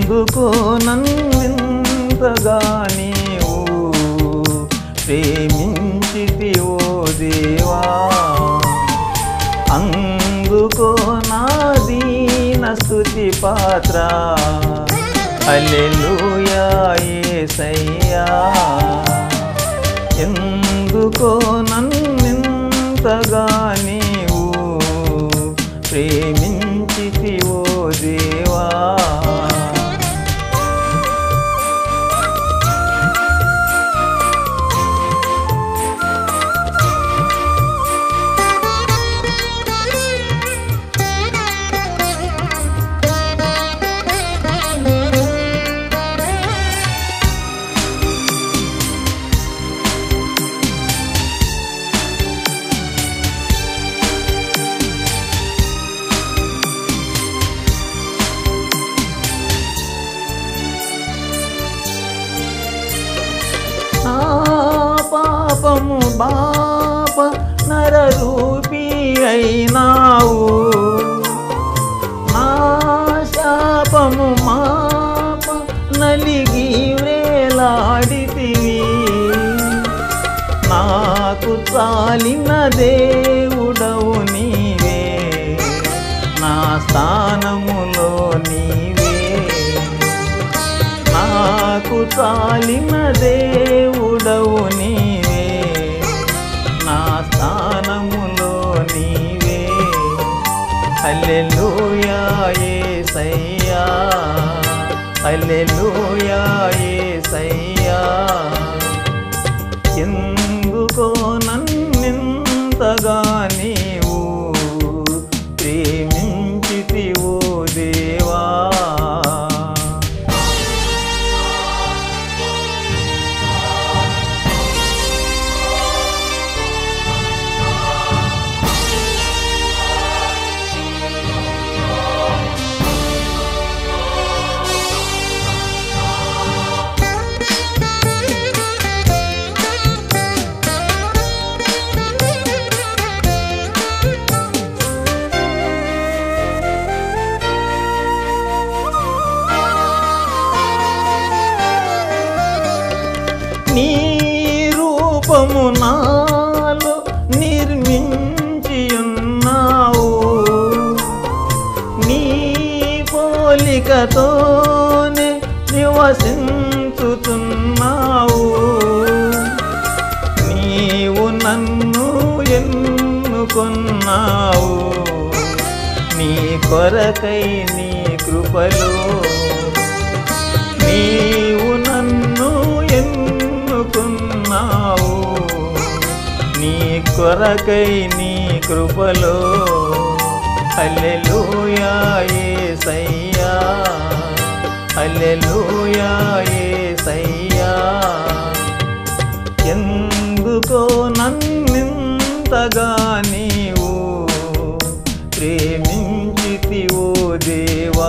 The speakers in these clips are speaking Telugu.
ఎందుకో నన్నింతగా నీవు ప్రేమించితి ఓ దేవా అందుకో నా దీన స్తుతి పాత్ర హల్లెలూయా యేసయ్యా ఎందుకో నన్నింతగా నీవు ప్రేమించితి ఓ దేవా నా పాపము బాప నరరూపి అయినావు నా శాపము మాప నలిగి వ్రేలాడితివి నాకు చాలిన దేవుడవు నీవే నా స్థానములో నీవే నాకు చాలిన దేవుడవు నీవే నా స్థానములో నీవే హల్లెలూయా యేసయ్యా హల్లెలూయా యేసయ్యా ఎందుకో నన్నింతగా నీవు ప్రేమించితి ఓ దేవా నీ రూపము నాలో నిర్మించి ఉన్నావు నీ పోలికతోనే నివసించుతున్నావు నీవు నన్ను ఎన్నుకొన్నావు నీ కొరకై నీ కృపలో నీవు నన్ను ఎన్నుకున్నావు నీ కొరకై నీ కృపలో హల్లెలూయా యేసయ్యా హల్లెలూయా యేసయ్యా ఎందుకో నన్నింతగా నీవు ప్రేమించితి ఓ దేవా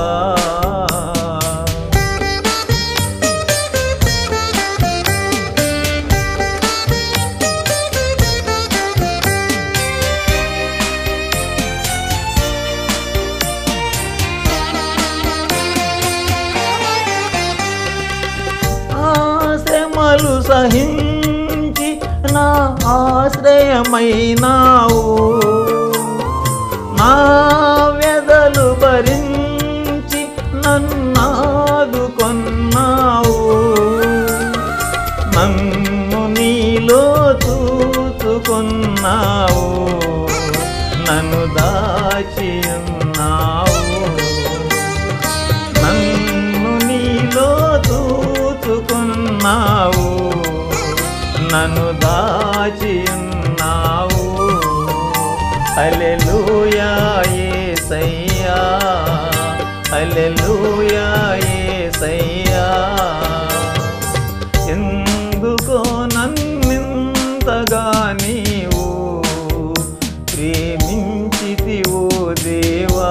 ఆశ్రమలు సహించి నా ఆశ్రయమైనావు నా వ్యధలు భరించి నన్నాదుకొన్నావు నన్ను నీలో చూచుకున్నావు నన్ను దాచి ఉన్నావు నన్ను నీలో చూచుకున్నావు నన్ను దాచి ఉన్నావు హల్లెలూయా యేసయ్యా హల్లెలూయా యేసయ్యా ఎందుకో నన్నింతగా నీవు ప్రేమించితి ఓ దేవా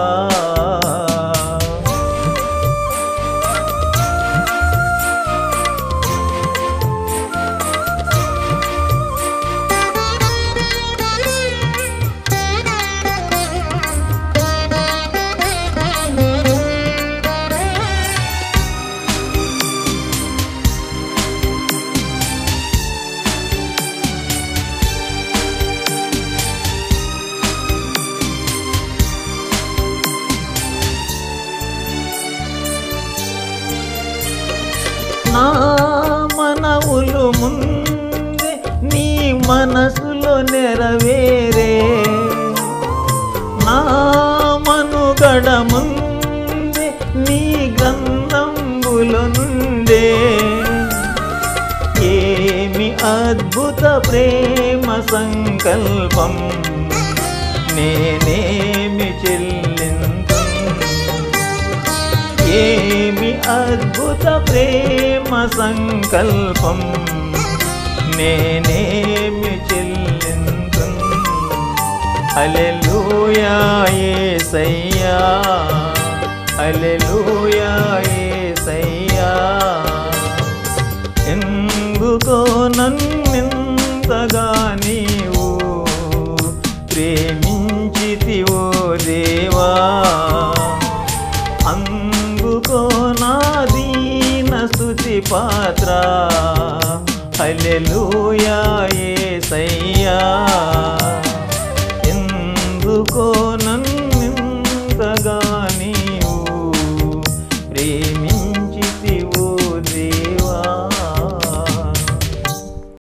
మనసులో నెరవేరే నా మనుగడ ముందే నీ గ్రంథంబుల నుండే ఏమి అద్భుత ప్రేమ సంకల్పం నేనేమి చెల్లింతు ఏమి అద్భుత ప్రేమ సంకల్పం నేనేమి చెల్లింతు అలెలుయా యేసయ్యా అలెలుయా యేసయ్యా ఎందుకో నన్నింతగా నీవు ప్రేమించితివో దేవా అందుకో నా దీన స్తుతి పాత్ర హల్లెలూయా యేసయ్యా